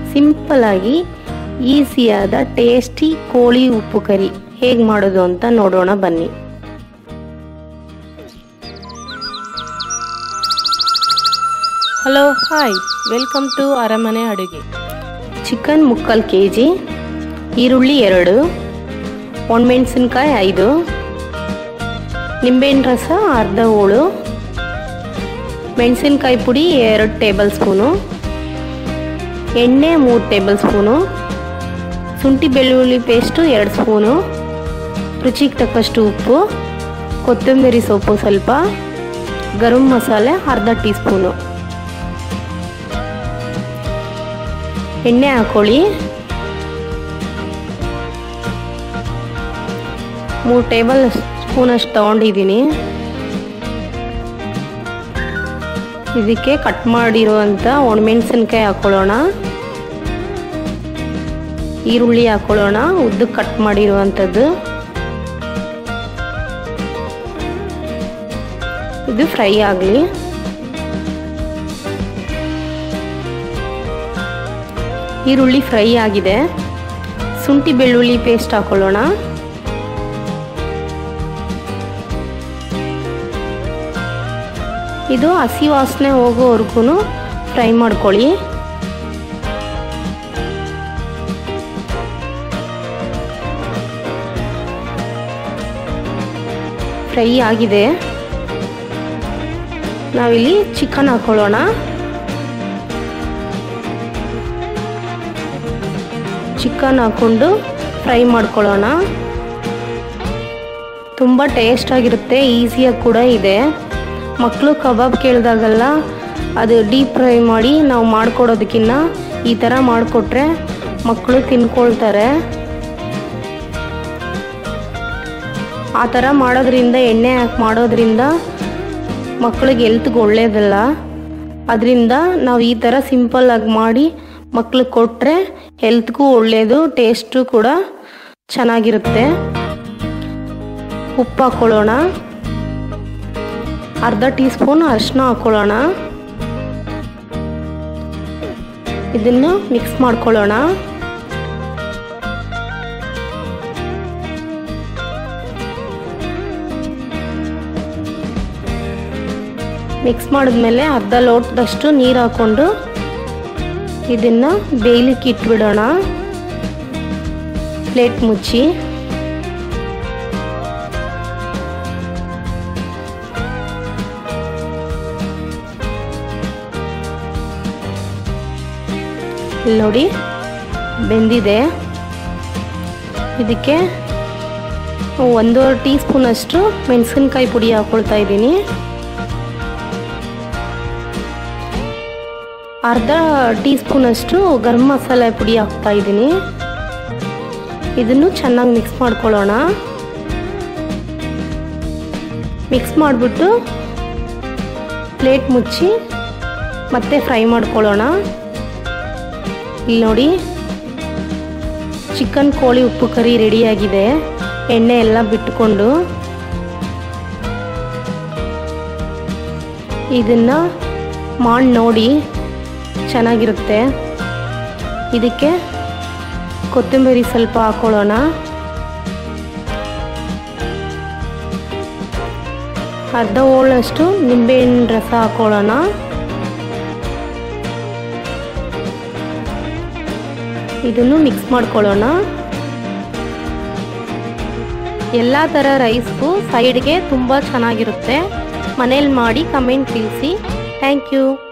ಸಿಂಪಲಾಗಿ ಈಸಿಯಾದ ಟೇಸ್ಟಿ ಕೋಳಿ ಉಪ್ಪು ಕರಿ ಹೇಗೆ ಮಾಡೋದು ಅಂತ ನೋಡೋಣ ಬನ್ನಿ ಹಲೋ ಹಾಯ್ ವೆಲ್ಕಮ್ ಟು ಅರಮನೆ ಅಡುಗೆ ಚಿಕನ್ ಮುಕ್ಕಾಲು ಕೆ ಜಿ ಈರುಳ್ಳಿ ಎರಡು ಒಣಮೆಣಸಿನ್ಕಾಯಿ ಐದು ನಿಂಬೆಹಣ್ಣು ರಸ ಅರ್ಧ ಹೋಳು ಮೆಣಸಿನ್ಕಾಯಿ ಪುಡಿ ಎರಡು ಟೇಬಲ್ ಸ್ಪೂನು ಎಣ್ಣೆ ಮೂರು ಟೇಬಲ್ ಸ್ಪೂನು ಶುಂಠಿ ಬೆಳ್ಳುಳ್ಳಿ ಪೇಸ್ಟು ಎರಡು ಸ್ಪೂನು ರುಚಿಗೆ ತಕ್ಕಷ್ಟು ಉಪ್ಪು ಕೊತ್ತಂಬರಿ ಸೊಪ್ಪು ಸ್ವಲ್ಪ ಗರಂ ಮಸಾಲೆ ಅರ್ಧ ಟೀ ಸ್ಪೂನು ಎಣ್ಣೆ ಹಾಕೊಳ್ಳಿ ಮೂರು ಟೇಬಲ್ ಸ್ಪೂನಷ್ಟು ತೊಗೊಂಡಿದ್ದೀನಿ ಇದಕ್ಕೆ ಕಟ್ ಮಾಡಿರುವಂಥ ಒಣಮೆಣಸಿನ್ಕಾಯಿ ಹಾಕೊಳ್ಳೋಣ ಈರುಳ್ಳಿ ಹಾಕೊಳ್ಳೋಣ ಉದ್ದಕ್ಕೆ ಕಟ್ ಮಾಡಿರುವಂಥದ್ದು ಇದು ಫ್ರೈ ಆಗಲಿ ಈರುಳ್ಳಿ ಫ್ರೈ ಆಗಿದೆ ಶುಂಠಿ ಬೆಳ್ಳುಳ್ಳಿ ಪೇಸ್ಟ್ ಹಾಕೊಳ್ಳೋಣ ಇದು ಹಸಿ ವಾಸನೆ ಹೋಗೋವರೆಗೂ ಫ್ರೈ ಮಾಡ್ಕೊಳ್ಳಿ ಫ್ರೈ ಆಗಿದೆ ನಾವಿಲ್ಲಿ ಚಿಕನ್ ಹಾಕೊಳ್ಳೋಣ ಚಿಕನ್ ಹಾಕ್ಕೊಂಡು ಫ್ರೈ ಮಾಡ್ಕೊಳ್ಳೋಣ ತುಂಬ ಟೇಸ್ಟಾಗಿರುತ್ತೆ ಈಸಿಯಾಗಿ ಕೂಡ ಇದೆ ಮಕ್ಕಳು ಕಬಾಬ್ ಕೇಳಿದಾಗೆಲ್ಲ ಅದು ಡೀಪ್ ಫ್ರೈ ಮಾಡಿ ನಾವು ಮಾಡಿಕೊಡೋದಕ್ಕಿಂತ ಈ ಥರ ಮಾಡಿಕೊಟ್ರೆ ಮಕ್ಕಳು ತಿನ್ಕೊಳ್ತಾರೆ ಆ ಥರ ಮಾಡೋದ್ರಿಂದ ಎಣ್ಣೆ ಹಾಕಿ ಮಾಡೋದ್ರಿಂದ ಮಕ್ಕಳಿಗೆ ಹೆಲ್ತ್ಗೆ ಒಳ್ಳೇದಲ್ಲ ಅದರಿಂದ ನಾವು ಈ ಥರ ಸಿಂಪಲ್ಲಾಗಿ ಮಾಡಿ ಮಕ್ಳಿಗೆ ಕೊಟ್ಟರೆ ಹೆಲ್ತ್ಗೂ ಒಳ್ಳೆಯದು ಟೇಸ್ಟು ಕೂಡ ಚೆನ್ನಾಗಿರುತ್ತೆ ಉಪ್ಪು ಹಾಕ್ಕೊಳ್ಳೋಣ ಅರ್ಧ ಟೀ ಸ್ಪೂನ್ ಅರಿಶಿನ ಹಾಕ್ಕೊಳ್ಳೋಣ ಇದನ್ನು ಮಿಕ್ಸ್ ಮಾಡ್ಕೊಳ್ಳೋಣ ಮಿಕ್ಸ್ ಮಾಡಿದ್ಮೇಲೆ ಅರ್ಧ ಲೋಟದಷ್ಟು ನೀರು ಹಾಕ್ಕೊಂಡು ಇದನ್ನು ಬೇಯಲಿಕ್ಕೆ ಇಟ್ಬಿಡೋಣ ಪ್ಲೇಟ್ ಮುಚ್ಚಿ ಇಲ್ಲಿ ನೋಡಿ ಬೆಂದಿದೆ ಇದಕ್ಕೆ ಒಂದೂವರೆ ಟೀ ಸ್ಪೂನಷ್ಟು ಮೆಣಸಿನ್ಕಾಯಿ ಪುಡಿ ಹಾಕ್ಕೊಳ್ತಾ ಇದ್ದೀನಿ ಅರ್ಧ ಟೀ ಸ್ಪೂನಷ್ಟು ಗರಂ ಮಸಾಲೆ ಪುಡಿ ಹಾಕ್ತಾ ಇದ್ದೀನಿ ಇದನ್ನು ಚೆನ್ನಾಗಿ ಮಿಕ್ಸ್ ಮಾಡ್ಕೊಳ್ಳೋಣ ಮಿಕ್ಸ್ ಮಾಡಿಬಿಟ್ಟು ಪ್ಲೇಟ್ ಮುಚ್ಚಿ ಮತ್ತೆ ಫ್ರೈ ಮಾಡ್ಕೊಳ್ಳೋಣ ಇಲ್ಲಿ ನೋಡಿ ಚಿಕನ್ ಕೋಳಿ ಉಪ್ಪು ಕರಿ ರೆಡಿಯಾಗಿದೆ ಎಣ್ಣೆ ಎಲ್ಲ ಬಿಟ್ಟುಕೊಂಡು ಇದನ್ನು ಮಾಡಿ ನೋಡಿ ಚೆನ್ನಾಗಿರುತ್ತೆ ಇದಕ್ಕೆ ಕೊತ್ತಂಬರಿ ಸ್ವಲ್ಪ ಹಾಕೊಳ್ಳೋಣ ಅರ್ಧ ಹೋಳಷ್ಟು ನಿಂಬೆಹಣ್ಣು ರಸ ಹಾಕೊಳ್ಳೋಣ ಇದನ್ನು ಮಿಕ್ಸ್ ಮಾಡ್ಕೊಳ್ಳೋಣ ಎಲ್ಲ ಥರ ರೈಸ್ಗೂ ಸೈಡ್ಗೆ ತುಂಬ ಚೆನ್ನಾಗಿರುತ್ತೆ ಮನೇಲಿ ಮಾಡಿ ಕಮೆಂಟ್ ತಿಳಿಸಿ ಥ್ಯಾಂಕ್ ಯು